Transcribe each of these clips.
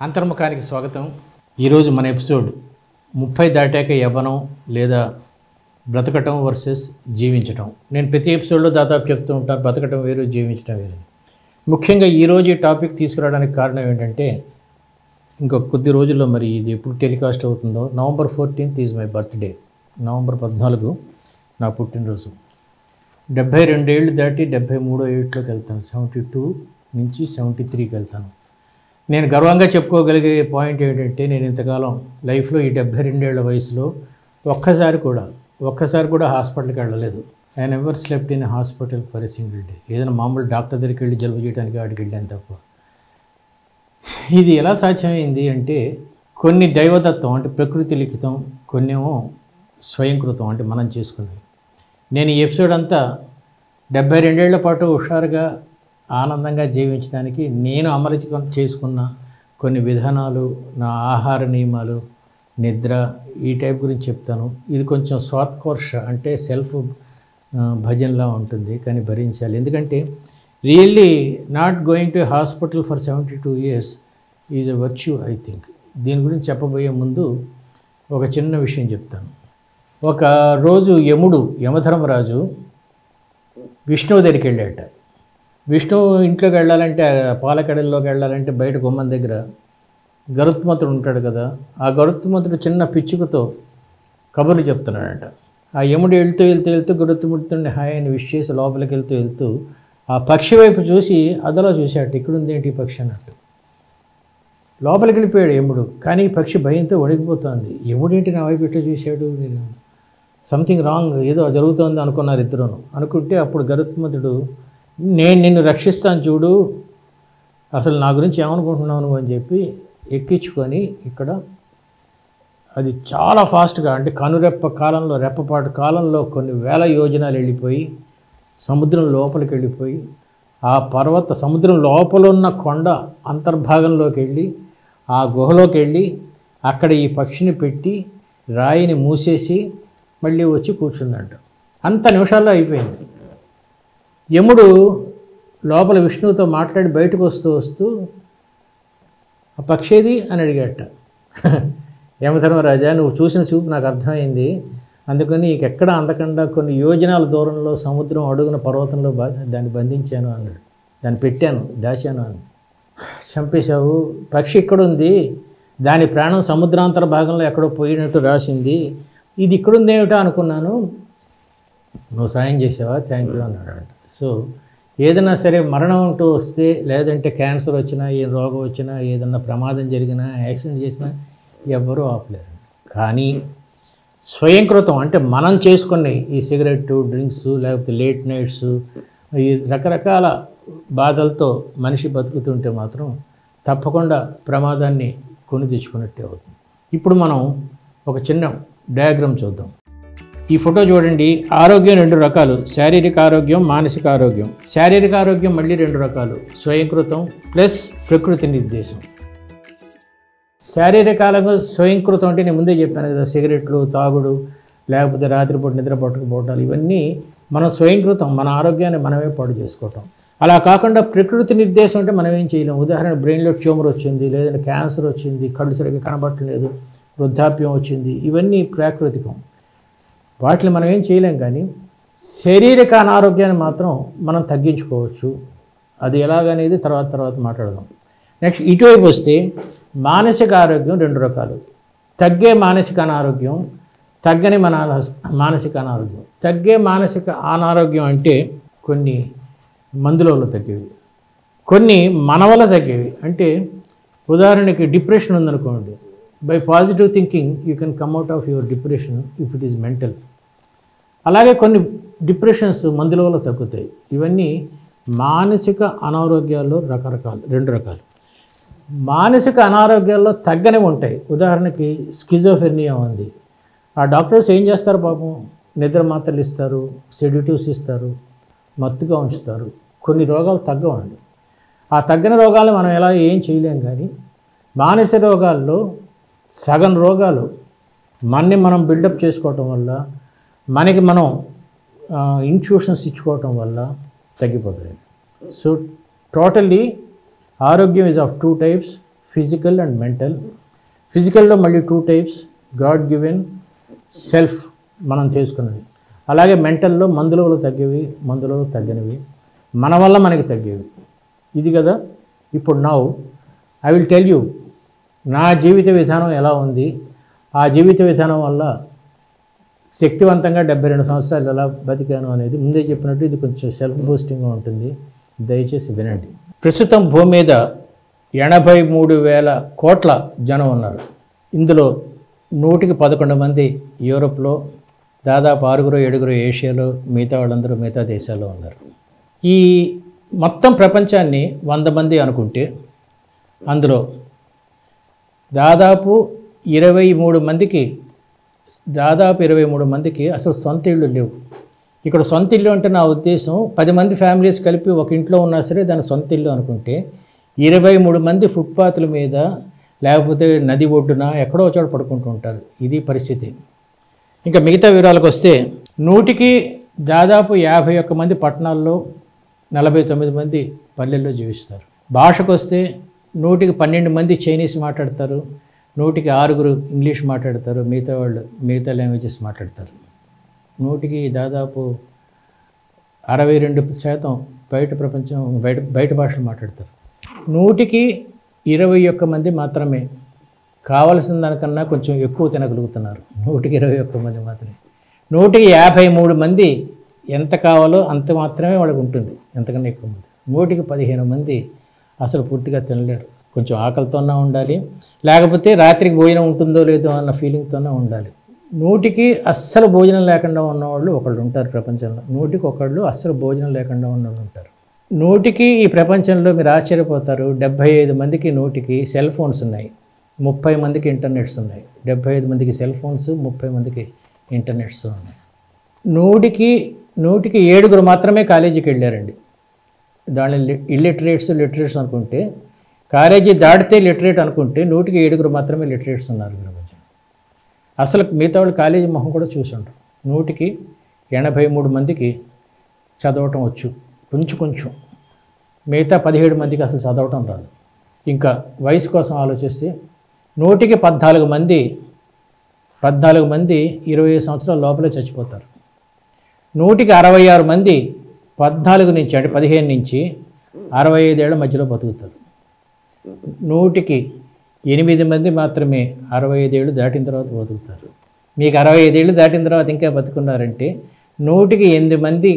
అంతర్ముఖానికి స్వాగతం ఈరోజు మన ఎపిసోడ్ ముప్పై దాటాక యవ్వనం లేదా బ్రతకటం వర్సెస్ జీవించటం నేను ప్రతి ఎపిసోడ్లో దాదాపు చెప్తూ ఉంటాను బ్రతకటం వేరు జీవించటం వేరు ముఖ్యంగా ఈరోజు ఈ టాపిక్ తీసుకురావడానికి కారణం ఏంటంటే ఇంకొక కొద్ది రోజుల్లో మరి ఇది ఎప్పుడు టెలికాస్ట్ అవుతుందో November fourteenth is my birthday November పద్నాలుగు నా పుట్టినరోజు డెబ్భై రెండేళ్ళు దాటి డెబ్భై మూడో ఏట్లోకి వెళ్తాను సెవెంటీ టూ నుంచి సెవెంటీ త్రీకి వెళ్తాను నేను గర్వంగా చెప్పుకోగలిగే పాయింట్ ఏంటంటే నేను ఇంతకాలం లైఫ్లో ఈ డెబ్భై రెండేళ్ల వయసులో ఒక్కసారి కూడా ఒక్కసారి కూడా హాస్పిటల్కి వెళ్ళలేదు I never slept in hospital for a single day ఏదైనా మామూలు డాక్టర్ దగ్గరికి వెళ్ళి జలుబు చేయడానికి ఆడికి వెళ్ళాను తప్ప ఇది ఎలా సాధ్యమైంది అంటే కొన్ని దైవదత్తం అంటే ప్రకృతి లిఖితం కొన్నేమో స్వయంకృతం అంటే మనం చేసుకున్నవి నేను ఈ ఎపిసోడ్ అంతా డెబ్బై రెండేళ్ల పాటు హుషారుగా ఆనందంగా జీవించడానికి నేను అమలు చే- చేసుకున్న కొన్ని విధానాలు నా ఆహార నియమాలు నిద్ర ఈ టైప్ గురించి చెప్తాను ఇది కొంచెం స్వాత్కర్ష అంటే సెల్ఫ్ ఆ, భజన్లా ఉంటుంది కానీ భరించాలి ఎందుకంటే really not going to hospital for seventy two years is a virtue I think దీని గురించి చెప్పబోయే ముందు ఒక చిన్న విషయం చెప్తాను ఒక రోజు యముడు యమధర్మరాజు విష్ణువు దగ్గరికి వెళ్ళాట విష్ణువు ఇంట్లోకి వెళ్ళాలంటే ఆ పాలకడల్లోకి వెళ్ళాలంటే బయట గుమ్మం దగ్గర గరుత్మంతుడు ఉంటాడు కదా ఆ గరుత్మంతుడు చిన్న పిచ్చుకతో కబుర్లు చెప్తున్నాడట ఆ యముడు వెళ్తూ వెళ్తూ వెళ్తూ గరుత్మంతుడిని హాయ్ అని విష్ చేసి లోపలికి వెళ్తూ వెళ్తూ ఆ పక్షి వైపు చూసి అదలో చూశాట ఇక్కడుంది ఏంటి ఈ పక్షి అన్నట్టు లోపలికి వెళ్ళిపోయాడు యముడు కానీ ఈ పక్షి భయంతో వణికిపోతోంది యముడేంటి నా వైపు ఇట్లా చూశాడు నేను సంథింగ్ రాంగ్ ఏదో జరుగుతోంది అనుకున్నారు ఇద్దరును అనుకుంటే అప్పుడు గరుత్మంతుడు నేను నిన్ను రక్షిస్తాను చూడు అసలు నా గురించి ఏమనుకుంటున్నావు నువ్వు అని చెప్పి ఎక్కించుకొని ఇక్కడ అది చాలా ఫాస్ట్గా అంటే కనురెప్ప కాలంలో రెప్పపాటు కాలంలో కొన్ని వేల యోజనాలు వెళ్ళిపోయి సముద్రం లోపలికి వెళ్ళిపోయి ఆ పర్వత సముద్రం లోపల ఉన్న కొండ అంతర్భాగంలోకి వెళ్ళి ఆ గుహలోకి వెళ్ళి అక్కడ ఈ పక్షిని పెట్టి రాయిని మూసేసి మళ్ళీ వచ్చి కూర్చుందంట అంత నిమిషాల్లో అయిపోయింది యముడు లోపల విష్ణువుతో మాట్లాడి బయటకు వస్తూ వస్తూ ఆ పక్షేది అని అడిగాట యమధర్మరాజా నువ్వు చూసిన చూపు నాకు అర్థమైంది అందుకని నీకు ఎక్కడ అందకుండా కొన్ని యోజనాల దూరంలో సముద్రం అడుగున పర్వతంలో బా దాన్ని బంధించాను అన్నాడు దాన్ని పెట్టాను దాచాను అని చంపేశావు పక్షి ఇక్కడుంది దాని ప్రాణం సముద్రాంతర భాగంలో ఎక్కడో పోయినట్టు రాసింది ఇది ఇక్కడుందేమిటో అనుకున్నాను నువ్వు సాయం చేసావా థ్యాంక్ యూ అన్నాడు అంట సో ఏదైనా సరే మరణం అంటూ వస్తే లేదంటే క్యాన్సర్ వచ్చినా ఏ రోగం వచ్చినా ఏదన్నా ప్రమాదం జరిగినా యాక్సిడెంట్ చేసినా ఎవ్వరూ ఆపలేరు కానీ స్వయంకృతం అంటే మనం చేసుకునే ఈ సిగరెట్ డ్రింక్స్ లేకపోతే లేట్ నైట్స్ ఈ రకరకాల బాధలతో మనిషి బతుకుతుంటే మాత్రం తప్పకుండా ప్రమాదాన్ని కొని తెచ్చుకున్నట్టే అవుతుంది ఇప్పుడు మనం ఒక చిన్న డయాగ్రామ్ చూద్దాం ఈ ఫోటో చూడండి ఆరోగ్యం రెండు రకాలు శారీరక ఆరోగ్యం మానసిక ఆరోగ్యం శారీరక ఆరోగ్యం మళ్ళీ రెండు రకాలు స్వయంకృతం ప్లస్ ప్రకృతి నిర్దేశం శారీరక ఆరోగ్యం స్వయంకృతం అంటే నేను ముందే చెప్పాను కదా సిగరెట్లు తాగుడు లేకపోతే రాత్రిపూట నిద్ర పట్టుకుపోవటాలు ఇవన్నీ మనం స్వయంకృతం మన ఆరోగ్యాన్ని మనమే పాడు చేసుకోవటం అలా కాకుండా ప్రకృతి నిర్దేశం అంటే మనం ఏం చేయలేం ఉదాహరణ బ్రెయిన్లో ట్యూమర్ వచ్చింది లేదంటే క్యాన్సర్ వచ్చింది కళ్ళు సరిగ్గా కనబడట్లేదు వృద్ధాప్యం వచ్చింది ఇవన్నీ ప్రాకృతికం వాటిని మనం ఏం చేయలేం కానీ శారీరక అనారోగ్యాన్ని మాత్రం మనం తగ్గించుకోవచ్చు అది ఎలాగనేది తర్వాత తర్వాత మాట్లాడదాం నెక్స్ట్ ఇటువైపు వస్తే మానసిక ఆరోగ్యం రెండు రకాలు తగ్గే మానసిక అనారోగ్యం తగ్గని మన మానసిక అనారోగ్యం తగ్గే మానసిక అనారోగ్యం అంటే కొన్ని మందుల వల్ల తగ్గేవి కొన్ని మన వల్ల తగ్గేవి అంటే ఉదాహరణకి డిప్రెషన్ ఉందనుకోండి by positive thinking you can come out of your depression if it is mental అలాగే కొన్ని డిప్రెషన్స్ మందుల వల్ల తగ్గుతాయి ఇవన్నీ మానసిక అనారోగ్యాల్లో రకరకాలు రెండు రకాలు మానసిక అనారోగ్యాల్లో తగ్గనివి ఉంటాయి ఉదాహరణకి స్కిజోఫెర్నియా ఉంది ఆ డాక్టర్స్ ఏం చేస్తారు పాపం నిద్ర మాత్రలు ఇస్తారు సెడ్యూటివ్స్ ఇస్తారు మత్తుగా ఉంచుతారు కొన్ని రోగాలు తగ్గవండి ఆ తగ్గని రోగాలు మనం ఎలా ఏం చేయలేం కానీ మానసిక రోగాల్లో సగం రోగాలు మనని మనం బిల్డప్ చేసుకోవటం వల్ల మనకి మనం ఇన్స్టిట్యూషన్స్ ఇచ్చుకోవటం వల్ల తగ్గిపోతాయి సో టోటల్లీ ఆరోగ్యం is of two types physical and mental ఫిజికల్లో మళ్ళీ two types god given self మనం చేసుకున్నది అలాగే మెంటల్లో మందులలో తగ్గేవి మందులలో తగ్గనివి మన వల్ల మనకి తగ్గేవి ఇది కదా ఇప్పుడు now I will tell you నా జీవిత విధానం ఎలా ఉంది ఆ జీవిత విధానం వల్ల శక్తివంతంగా డెబ్బై రెండు సంవత్సరాలు ఎలా బతికాను అనేది ముందే చెప్పినట్టు ఇది కొంచెం సెల్ఫ్ బూస్టింగ్గా ఉంటుంది దయచేసి వినండి ప్రస్తుతం భూమి మీద ఎనభై మూడు వేల కోట్ల జనం ఉన్నారు ఇందులో నూటికి పదకొండు మంది యూరోప్లో దాదాపు ఆరుగురు ఏడుగురు ఏషియాలో మిగతా వాళ్ళందరూ మిగతా దేశాల్లో ఉన్నారు ఈ మొత్తం ప్రపంచాన్ని వంద మంది అనుకుంటే అందులో దాదాపు ఇరవై మూడు మందికి దాదాపు ఇరవై మూడు మందికి అసలు సొంత ఇళ్ళు లేవు ఇక్కడ సొంత ఇల్లు అంటే నా ఉద్దేశం పది మంది ఫ్యామిలీస్ కలిపి ఒక ఇంట్లో ఉన్నా సరే దాని సొంత ఇల్లు అనుకుంటే ఇరవై మూడు మంది ఫుట్పాత్ల మీద లేకపోతే నది ఒడ్డున ఎక్కడో ఒక చోట పడుకుంటూ ఉంటారు ఇది పరిస్థితి ఇంకా మిగతా వివరాలకు వస్తే నూటికి దాదాపు యాభై ఒక్క మంది పట్టణాల్లో నలభై తొమ్మిది మంది పల్లెల్లో జీవిస్తారు భాషకు వస్తే నూటికి పన్నెండు మంది చైనీస్ మాట్లాడతారు నూటికి ఆరుగురు ఇంగ్లీష్ మాట్లాడతారు మిగతా వాళ్ళు మిగతా లాంగ్వేజెస్ మాట్లాడతారు నూటికి దాదాపు అరవై రెండు శాతం బయట ప్రపంచం బయట బయట భాషలు మాట్లాడతారు నూటికి ఇరవై ఒక్క మంది మాత్రమే కావలసిన దానికన్నా కొంచెం ఎక్కువ తినగలుగుతున్నారు నూటికి ఇరవై ఒక్క మంది మాత్రమే నూటికి యాభై మూడు మంది ఎంత కావాలో అంత మాత్రమే వాళ్ళకి ఉంటుంది ఎంతకన్నా ఎక్కువ మంది నూటికి పదిహేను మంది అసలు పూర్తిగా తినలేరు కొంచెం ఆకలితోనే ఉండాలి లేకపోతే రాత్రికి భోజనం ఉంటుందో లేదో అన్న ఫీలింగ్తోనే ఉండాలి నూటికి అస్సలు భోజనం లేకుండా ఉన్నవాళ్ళు ఒకళ్ళు ఉంటారు ప్రపంచంలో నూటికి ఒకళ్ళు అస్సలు భోజనం లేకుండా ఉన్నవాళ్ళు ఉంటారు నూటికి ఈ ప్రపంచంలో మీరు ఆశ్చర్యపోతారు డెబ్భై ఐదు మందికి నూటికి సెల్ ఫోన్స్ ఉన్నాయి ముప్పై మందికి ఇంటర్నెట్స్ ఉన్నాయి డెబ్భై ఐదు మందికి సెల్ ఫోన్స్ ముప్పై మందికి ఇంటర్నెట్స్ ఉన్నాయి నూటికి నూటికి ఏడుగురు మాత్రమే కాలేజీకి వెళ్ళారండి దాని ఇల్లిటరేట్స్ లిటరేట్స్ అనుకుంటే కాలేజీ దాటితే లిటరేట్ అనుకుంటే నూటికి ఏడుగురు మాత్రమే లిటరేట్స్ ఉన్నారు ఈ ప్రపంచం అసలు మిగతా వాళ్ళు కాలేజీ మొహం కూడా చూసి ఉంటారు నూటికి ఎనభై మూడు మందికి చదవటం వచ్చు కొంచెం కొంచెం మిగతా పదిహేడు మందికి అసలు చదవటం రాదు ఇంకా వయసు కోసం ఆలోచిస్తే నూటికి పద్నాలుగు మంది పద్నాలుగు మంది ఇరవై ఐదు సంవత్సరాల లోపలే చచ్చిపోతారు నూటికి అరవై ఆరు మంది పద్నాలుగు నుంచి అంటే పదిహేను నుంచి అరవై ఐదేళ్ల మధ్యలో బతుకుతారు నూటికి ఎనిమిది మంది మాత్రమే అరవై ఐదేళ్ళు దాటిన తర్వాత బతుకుతారు మీకు అరవై ఐదేళ్ళు దాటిన తర్వాత ఇంకా బతుకున్నారంటే నూటికి ఎనిమిది మంది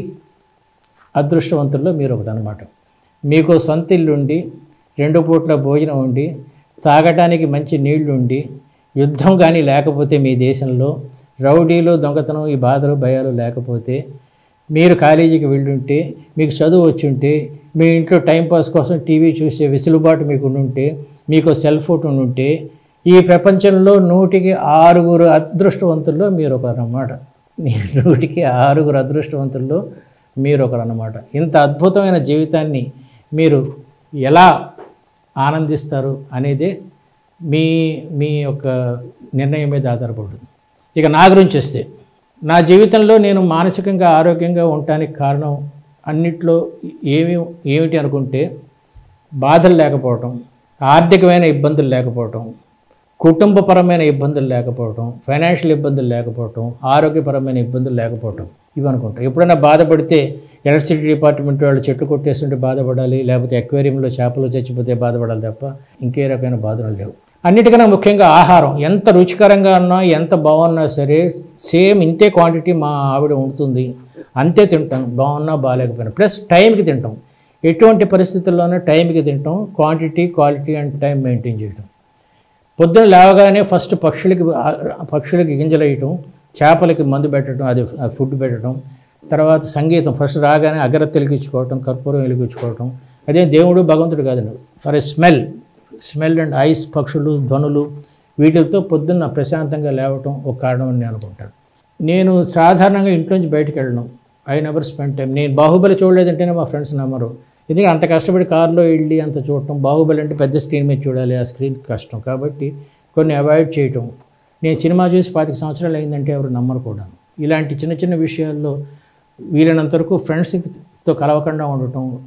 అదృష్టవంతుల్లో మీరు ఒకటి అనమాట మీకు సొంత ఇల్లు ఉండి రెండు పూట్ల భోజనం ఉండి తాగటానికి మంచి నీళ్లు ఉండి యుద్ధం కానీ లేకపోతే మీ దేశంలో రౌడీలు దొంగతనం ఈ బాధలు భయాలు లేకపోతే మీరు కాలేజీకి వెళ్ళుంటే మీకు చదువు వచ్చుంటే మీ ఇంట్లో టైంపాస్ కోసం టీవీ చూసే వెసులుబాటు మీకు ఉండుంటే మీకు సెల్ ఫోన్ ఉండుంటే ఈ ప్రపంచంలో నూటికి ఆరుగురు అదృష్టవంతుల్లో మీరు ఒకరు అన్నమాట నూటికి ఆరుగురు అదృష్టవంతుల్లో మీరు ఒకరు అన్నమాట ఇంత అద్భుతమైన జీవితాన్ని మీరు ఎలా ఆనందిస్తారు అనేది మీ మీ యొక్క నిర్ణయం మీద ఆధారపడుతుంది ఇక నా గురించి వస్తే నా జీవితంలో నేను మానసికంగా ఆరోగ్యంగా ఉండటానికి కారణం అన్నిట్లో ఏమి ఏమిటి అనుకుంటే బాధలు లేకపోవటం ఆర్థికమైన ఇబ్బందులు లేకపోవటం కుటుంబపరమైన ఇబ్బందులు లేకపోవటం ఫైనాన్షియల్ ఇబ్బందులు లేకపోవటం ఆరోగ్యపరమైన ఇబ్బందులు లేకపోవటం ఇవి అనుకుంటాం ఎప్పుడైనా బాధపడితే ఎలక్ట్రిసిటీ డిపార్ట్మెంట్ వాళ్ళు చెట్లు కొట్టేస్తుంటే బాధపడాలి లేకపోతే అక్వేరియంలో చేపలు చచ్చిపోతే బాధపడాలి తప్ప ఇంకే రకమైన బాధలు లేవు అన్నిటికన్నా ముఖ్యంగా ఆహారం ఎంత రుచికరంగా ఉన్నా ఎంత బాగున్నా సరే సేమ్ ఇంతే క్వాంటిటీ మా ఆవిడ ఉంటుంది అంతే తింటాం బాగున్నా బాగాలేకపోయినా ప్లస్ టైంకి తింటాం ఎటువంటి పరిస్థితుల్లోనూ టైంకి తింటాం quantity quality and time maintain చేయటం పొద్దున లేవగానే ఫస్ట్ పక్షులకి పక్షులకి గింజలు వేయటం చేపలకి మందు పెట్టడం అది ఫుడ్ పెట్టడం తర్వాత సంగీతం ఫస్ట్ రాగానే అగరత్తి వెలిగించుకోవటం కర్పూరం వెలిగించుకోవటం అదే దేవుడు భగవంతుడు కాదండి for a smell smell and eyes పక్షులు ధ్వనులు వీటితో పొద్దున్న ప్రశాంతంగా లేవటం ఒక కారణం అని నేను అనుకుంటాను నేను సాధారణంగా ఇంట్లోంచి బయటకు వెళ్ళడం ఐ నెవర్ స్పెండ్ టైం నేను బాహుబలి చూడలేదంటేనే మా ఫ్రెండ్స్ నమ్మరు ఎందుకంటే అంత కష్టపడి కారులో వెళ్ళి అంత చూడటం బాహుబలి అంటే పెద్ద స్క్రీన్ మీద చూడాలి ఆ స్క్రీన్ కష్టం కాబట్టి కొన్ని అవాయిడ్ చేయటం నేను సినిమా చూసి పాతిక సంవత్సరాలు అయిందంటే ఎవరు నమ్మరు కూడా ఇలాంటి చిన్న చిన్న విషయాల్లో వీలైనంత వరకు ఫ్రెండ్స్తో కలవకుండా ఉండటం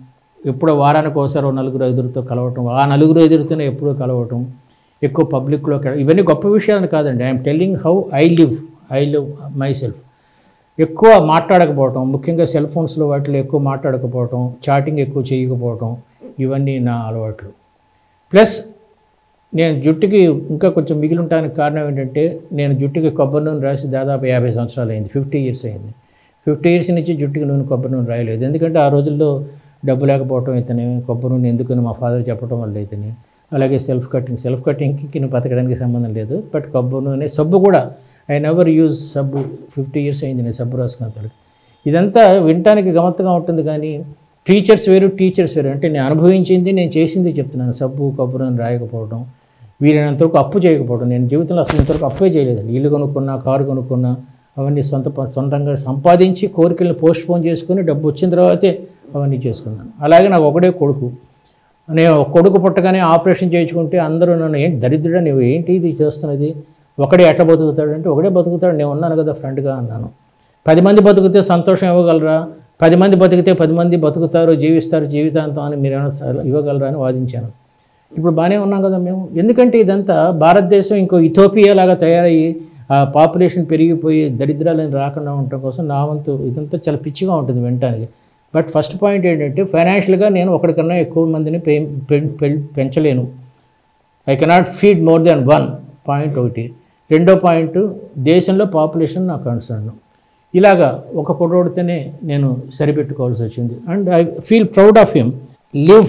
ఎప్పుడో వారానికి ఒకసారి ఓ నలుగురు ఐదుగురితో కలవటం ఆ నలుగురు ఐదుగురితోనే ఎప్పుడూ కలవటం ఎక్కువ పబ్లిక్లో కె- ఇవన్నీ గొప్ప విషయాలు కాదండి I'm telling how I live I live myself ఎక్కువ మాట్లాడకపోవటం ముఖ్యంగా సెల్ ఫోన్స్లో వాటిలో ఎక్కువ మాట్లాడకపోవటం చాటింగ్ ఎక్కువ చేయకపోవటం ఇవన్నీ నా అలవాట్లు ప్లస్ నేను జుట్టుకి ఇంకా కొంచెం మిగిలి ఉండడానికి కారణం ఏంటంటే నేను జుట్టుకి కొబ్బరి నూనె రాసి దాదాపు యాభై సంవత్సరాలు అయింది ఫిఫ్టీ ఇయర్స్ అయింది ఫిఫ్టీ ఇయర్స్ నుంచి జుట్టుకి నూనె కొబ్బరి నూనె రాయలేదు ఎందుకంటే ఆ రోజుల్లో డబ్బు లేకపోవటం అయితేనే కొబ్బరి నూనె ఎందుకని మా ఫాదర్ చెప్పడం వల్ల అయితేనే అలాగే సెల్ఫ్ కటింగ్ సెల్ఫ్ కటింగ్కి నువ్వు బతకడానికి సంబంధం లేదు బట్ కొబ్బరి నూనె సబ్బు కూడా ఐ నెవర్ యూజ్ సబ్బు ఫిఫ్టీ ఇయర్స్ అయింది నేను సబ్బు రాసుకున్న తలకి ఇదంతా వినటానికి గమత్తుగా ఉంటుంది కానీ టీచర్స్ వేరు టీచర్స్ వేరు అంటే నేను అనుభవించింది నేను చేసింది చెప్తున్నాను సబ్బు కొబ్బరి నూనె రాయకపోవడం వీలైనంతవరకు అప్పు చేయకపోవడం నేను జీవితంలో అసలు ఇంతవరకు అప్పే చేయలేదండి ఇల్లు కొనుక్కున్నా కారు కొనుక్కున్నా అవన్నీ సొంత ప- సొంతంగా సంపాదించి కోరికలను పోస్ట్ పోన్ చేసుకుని డబ్బు వచ్చిన తర్వాతే అవన్నీ చేసుకున్నాను అలాగే నాకు ఒకడే కొడుకు నేను ఒక కొడుకు పుట్టగానే ఆపరేషన్ చేయించుకుంటే అందరూ నన్ను ఏంటి దరిద్రుడా నువ్వు ఏంటి ఇది చేస్తున్నది ఒకడే ఎట్లా బతుకుతాడు అంటే ఒకడే బతుకుతాడు నేను ఉన్నాను కదా ఫ్రెండ్గా అన్నాను పది మంది బతికితే సంతోషం ఇవ్వగలరా పది మంది బతికితే పది మంది బతుకుతారు జీవిస్తారు జీవితాంతం అని మీరు ఏమైనా సల- ఇవ్వగలరా అని వాదించాను ఇప్పుడు బాగానే ఉన్నాం కదా మేము ఎందుకంటే ఇదంతా భారతదేశం ఇంకో ఇథోపియా లాగా తయారయ్యి ఆ పాపులేషన్ పెరిగిపోయి దరిద్రాలను రాకుండా ఉండటం కోసం నా వంతు ఇదంతా చాలా పిచ్చిగా ఉంటుంది వినటానికి బట్ ఫస్ట్ పాయింట్ ఏంటంటే ఫైనాన్షియల్గా నేను ఒకరికన్నా ఎక్కువ మందిని పె పె- పె- పెంచలేను I cannot feed more than one point ఒకటి రెండో పాయింట్ దేశంలో పాపులేషన్ నా కన్సర్న్ ఇలాగా ఒక పొడవుడితేనే నేను సరిపెట్టుకోవాల్సి వచ్చింది and I feel proud of him live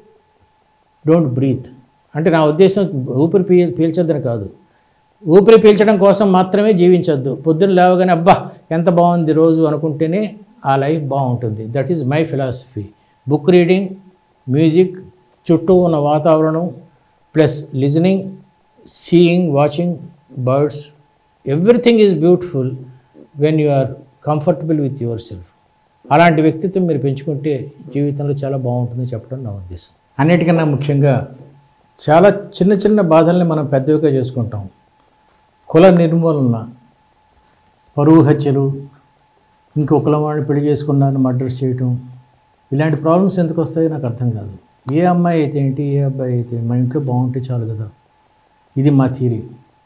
don't breathe అంటే నా ఉద్దేశం ఊపిరి పీ పీల్చొద్దని కాదు ఊపిరి పీల్చడం కోసం మాత్రమే జీవించొద్దు పొద్దున్న లేవగానే అబ్బా ఎంత బాగుంది రోజు అనుకుంటేనే ఆ లైఫ్ బాగుంటుంది that is my philosophy book reading music చుట్టూ ఉన్న వాతావరణం plus listening seeing watching birds everything is beautiful when you are comfortable with yourself అలాంటి వ్యక్తిత్వం మీరు పెంచుకుంటే జీవితంలో చాలా బాగుంటుందని చెప్పడం నా ఉద్దేశం అన్నిటికన్నా ముఖ్యంగా చాలా చిన్న చిన్న బాధల్ని మనం పెద్దవిగా చేసుకుంటాం కుల నిర్మూలన పరువు హత్యలు ఇంకొకల వాడిని పెళ్లి చేసుకున్నాను మర్డర్స్ చేయటం ఇలాంటి ప్రాబ్లమ్స్ ఎందుకు వస్తాయో నాకు అర్థం కాదు ఏ అమ్మాయి అయితే ఏంటి ఏ అబ్బాయి అయితే ఏంటి, మన ఇంట్లో బాగుంటే చాలు కదా ఇది మా థీరీ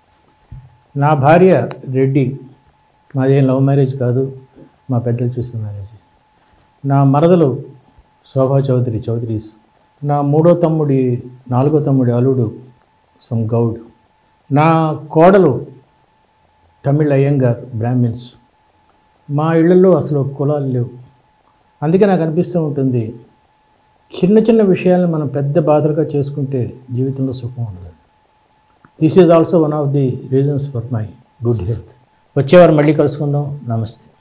నా భార్య రెడ్డి మాదేం లవ్ మ్యారేజ్ కాదు మా పెద్దలు చూసిన మ్యారేజ్ నా మరదలు శోభా చౌదరి చౌదరీస్ నా మూడో తమ్ముడి నాలుగో తమ్ముడి అల్లుడు సమ్ గౌడ్ నా కోడలు తమిళ అయ్యంగార్ బ్రాహ్మిన్స్ మా ఇళ్లలో అసలు కులాలు లేవు అందుకే నాకు అనిపిస్తూ ఉంటుంది చిన్న చిన్న విషయాలను మనం పెద్ద బాధలుగా చేసుకుంటే జీవితంలో సుఖం ఉండదు this is also one of the reasons for my good health వచ్చేవారు మళ్ళీ కలుసుకుందాం నమస్తే